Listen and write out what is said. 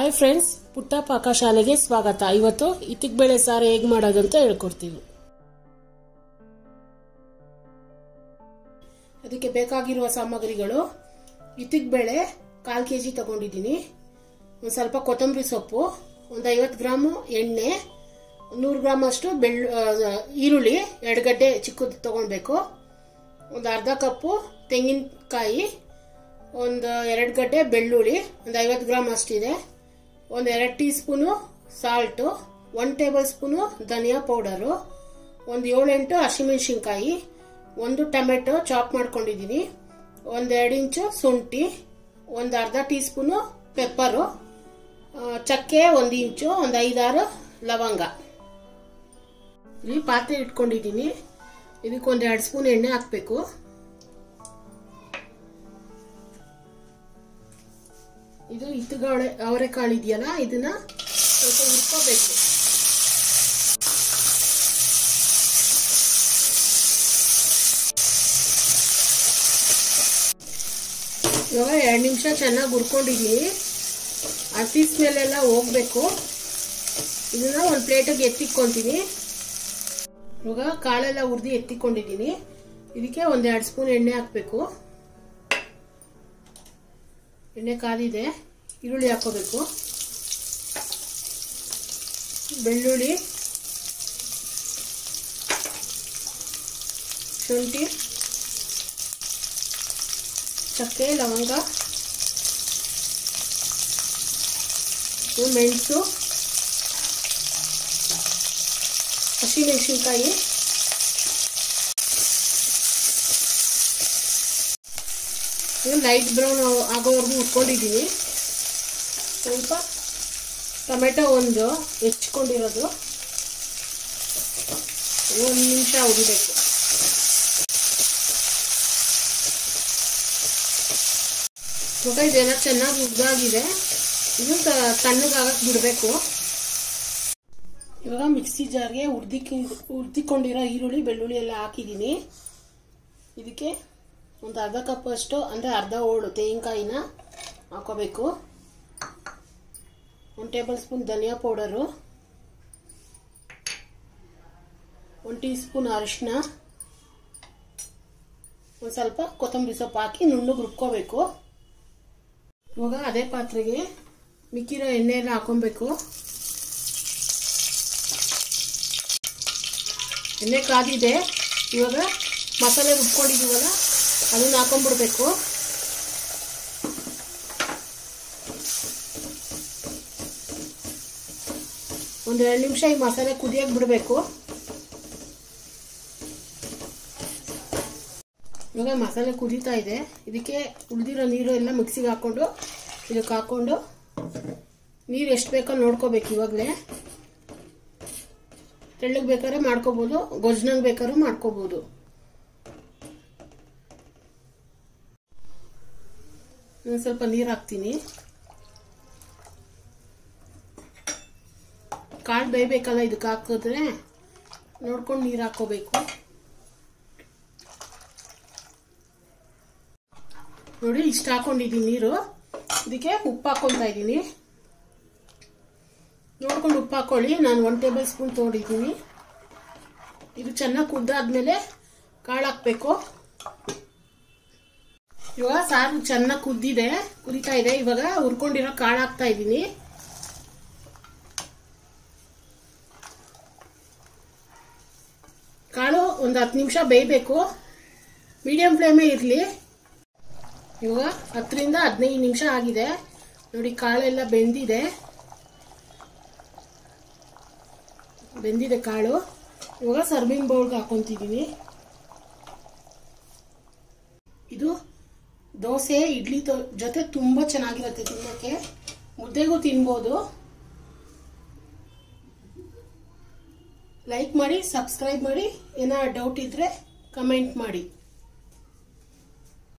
hi friends ಪುಟ್ಟ ಪಾಕಶಾಲೆಗೆ ಸ್ವಾಗತ ಇವತ್ತು ಇತ್ತಿಗೆ ಸಾರು ಹೇಗೆ ಮಾಡೋದು ಅಂತ ಹೇಳ್ಕೊಡ್ತೀವಿ ಅದಕ್ಕೆ ಬೇಕಾಗಿರುವ ಸಾಮಗ್ರಿಗಳು ಇತ್ತಿಗೆ ಬೇಳೆ ಕಾಲು ಕೆ ಜಿ ತಗೊಂಡಿದ್ದೀನಿ ಒಂದು ಸ್ವಲ್ಪ ಕೊತ್ತಂಬರಿ ಸೊಪ್ಪು ಒಂದು ಐವತ್ತು ಗ್ರಾಮು ಎಣ್ಣೆ ನೂರು ಗ್ರಾಮ್ ಅಷ್ಟು ಬೆಳ್ಳು ಆ, ಈರುಳ್ಳಿ ಎರಡು ಗಡ್ಡೆ ಚಿಕ್ಕದು ತಗೊಳ್ಬೇಕು ಒಂದು ಅರ್ಧ ಕಪ್ಪು ತೆಂಗಿನಕಾಯಿ ಒಂದು ಎರಡು ಗಡ್ಡೆ ಬೆಳ್ಳುಳ್ಳಿ ಒಂದು ಐವತ್ತು ಗ್ರಾಮ್ ಅಷ್ಟಿದೆ ಒಂದು ಎರಡು tea spoon salt one table spoon ಧನಿಯಾ ಪೌಡರು ಒಂದು ಏಳೆಂಟು ಹಸಿಮೆಣಸಿನ್ಕಾಯಿ ಒಂದು ಟೊಮೆಟೊ ಚಾಪ್ ಮಾಡ್ಕೊಂಡಿದ್ದೀನಿ ಒಂದು ಎರಡು ಇಂಚು ಶುಂಠಿ ಒಂದು ಅರ್ಧ ಟೀ ಸ್ಪೂನು ಪೆಪ್ಪರು ಆ, ಚಕ್ಕೆ ಒಂದು ಇಂಚು ಒಂದು ಐದಾರು ಲವಂಗ ಇಲ್ಲಿ ಪಾತ್ರೆ ಇಟ್ಕೊಂಡಿದ್ದೀನಿ ಇದಕ್ಕೆ ಒಂದು ಎರಡು ಸ್ಪೂನ್ ಎಣ್ಣೆ ಹಾಕಬೇಕು ಇದು ಇತ್ತುಗಳೆ ಅವರೆಕಾಳು ಇದೆಯಲ್ಲ ಇದನ್ನ ಸ್ವಲ್ಪ ಹುರ್ಕೋಬೇಕು ಇವಾಗ ಎರಡು ನಿಮಿಷ ಚೆನ್ನಾಗಿ ಹುರ್ಕೊಂಡಿದ್ದೀನಿ ಹಸಿ ಸ್ಮೆಲ್ಲೆಲ್ಲ ಹೋಗ್ಬೇಕು ಇದನ್ನ ಒಂದು ಪ್ಲೇಟಿಗೆ ಎತ್ತಿಕ್ಕೊಂತೀನಿ ಇವಾಗ ಕಾಳೆಲ್ಲ ಹುರಿದು ಎತ್ತಿಕೊಂಡಿದ್ದೀನಿ ಇದಕ್ಕೆ ಒಂದು ಎರಡು ಸ್ಪೂನ್ ಎಣ್ಣೆ ಹಾಕಬೇಕು ಎಣ್ಣೆ ಕಾದಿದೆ ಈರುಳ್ಳಿ ಹಾಕೋಬೇಕು ಬೆಳ್ಳುಳ್ಳಿ ಶುಂಠಿ ಚಕ್ಕೆ ಲವಂಗ ಮೆಣಸು ಹಸಿಮೆಣಸಿನ್ಕಾಯಿ ಲೈಟ್ ಬ್ರೌನ್ ಆಗೋವರೆಗೂ ಉಟ್ಕೊಂಡಿದ್ದೀನಿ ಸ್ವಲ್ಪ ಟೊಮೆಟೊ ಒಂದು ಹೆಚ್ಚಿಕೊಂಡಿರೋದು ಒಂದು ನಿಮಿಷ ಉರಿಬೇಕು ಇವಾಗ ಇದೆಲ್ಲ ಚೆನ್ನಾಗಿ ಉದ್ದಾಗಿದೆ ಇದು ತಣ್ಣಗಾಗಕ್ಕೆ ಬಿಡಬೇಕು ಇವಾಗ ಮಿಕ್ಸಿ ಜಾರ್ಗೆ ಹುರ್ದಿಕ್ಕಿ ಹುರ್ದಿಕೊಂಡಿರೋ ಈರುಳ್ಳಿ ಬೆಳ್ಳುಳ್ಳಿ ಎಲ್ಲ ಹಾಕಿದ್ದೀನಿ ಇದಕ್ಕೆ ಒಂದು ಅರ್ಧ ಕಪ್ ಅಷ್ಟು ಅಂದರೆ ಅರ್ಧ ಹೋಳು ತೆಂಗಿನಕಾಯಿನ ಹಾಕೋಬೇಕು ಒಂದು ಟೇಬಲ್ ಸ್ಪೂನ್ ಧನಿಯಾ ಪೌಡರು ಒಂದು ಟೀ ಸ್ಪೂನ್ ಅರಿಶಿನ ಒಂದು ಸ್ವಲ್ಪ ಕೊತ್ತಂಬರಿ ಸೊಪ್ಪು ಹಾಕಿ ನುಣ್ಣಗೆ ರುಬ್ಕೋಬೇಕು ಇವಾಗ ಅದೇ ಪಾತ್ರೆಗೆ ಮಿಕ್ಕಿರೋ ಎಣ್ಣೆ ಎಲ್ಲ ಹಾಕೊಬೇಕು ಎಣ್ಣೆ ಕಾದಿದೆ ಇವಾಗ ಮಸಾಲೆ ರುಬ್ಕೊಂಡಿದ್ದೀವಲ್ಲ ಅದನ್ನ ಹಾಕೊಂಡ್ಬಿಡ್ಬೇಕು ಒಂದು ಎರಡು ನಿಮಿಷ ಈ ಮಸಾಲೆ ಕುದಿಯಕ್ಕೆ ಬಿಡಬೇಕು ಇವಾಗ ಮಸಾಲೆ ಕುದೀತಾ ಇದೆ ಇದಕ್ಕೆ ಉಳಿದಿರೋ ನೀರು ಎಲ್ಲ ಮಿಕ್ಸಿಗೆ ಹಾಕೊಂಡು ಇದಕ್ಕೆ ಹಾಕೊಂಡು ನೀರು ಎಷ್ಟು ಬೇಕೋ ನೋಡ್ಕೋಬೇಕು ಇವಾಗಲೇ ತೆಳ್ಳಗೆ ಬೇಕಾದ್ರೆ ಮಾಡ್ಕೋಬೋದು ಗೊಜ್ಜನಂಗೆ ಬೇಕಾದ್ರೂ ಮಾಡ್ಕೋಬೋದು ನಾನು ಸ್ವಲ್ಪ ನೀರು ಹಾಕ್ತೀನಿ ಕಾಳು ಬೇಯಬೇಕಲ್ಲ ಇದಕ್ಕೆ ಹಾಕಿದ್ರೆ ನೋಡ್ಕೊಂಡು ನೀರು ಹಾಕೋಬೇಕು ನೋಡಿ ಇಷ್ಟು ಹಾಕೊಂಡಿದ್ದೀನಿ ನೀರು ಇದಕ್ಕೆ ಉಪ್ಪು ಹಾಕೊತಾ ಇದ್ದೀನಿ ನೋಡ್ಕೊಂಡು ಉಪ್ಪು ಹಾಕೊಳ್ಳಿ ನಾನು ಒನ್ ಟೇಬಲ್ ಸ್ಪೂನ್ ತೊಗೊಂಡಿದ್ದೀನಿ ಇದು ಚೆನ್ನಾಗಿ ಕುದ್ದಾದ್ಮೇಲೆ ಕಾಳು ಹಾಕ್ಬೇಕು ಇವಾಗ ಸಾರು ಚೆನ್ನಾಗಿ ಕುದ್ದಿದೆ ಕುದಿತಾ ಇದೆ ಇವಾಗ ಹುರ್ಕೊಂಡಿರೋ ಕಾಳು ಹಾಕ್ತಾ ಇದ್ದೀನಿ ಕಾಳು ಒಂದು ಹತ್ತು ನಿಮಿಷ ಬೇಯಬೇಕು ಮೀಡಿಯಂ ಫ್ಲೇಮೇ ಇರಲಿ ಇವಾಗ ಹತ್ತರಿಂದ ಹದಿನೈದು ನಿಮಿಷ ಆಗಿದೆ ನೋಡಿ ಕಾಳೆಲ್ಲ ಬೆಂದಿದೆ ಬೆಂದಿದೆ ಕಾಳು ಇವಾಗ ಸರ್ವಿಂಗ್ ಬೌಲ್ಗೆ ಹಾಕೊಂತಿದ್ದೀನಿ ಇದು ದೋಸೆ ಇಡ್ಲಿ ಜೊತೆ ತುಂಬ ಚೆನ್ನಾಗಿರುತ್ತೆ ತಿನ್ನೋಕ್ಕೆ ಮುದ್ದೆಗೂ ತಿನ್ಬೋದು ಲೈಕ್ ಮಾಡಿ ಸಬ್ಸ್ಕ್ರೈಬ್ ಮಾಡಿ ಏನಾದ್ರು ಡೌಟ್ ಇದ್ರೆ ಕಮೆಂಟ್ ಮಾಡಿ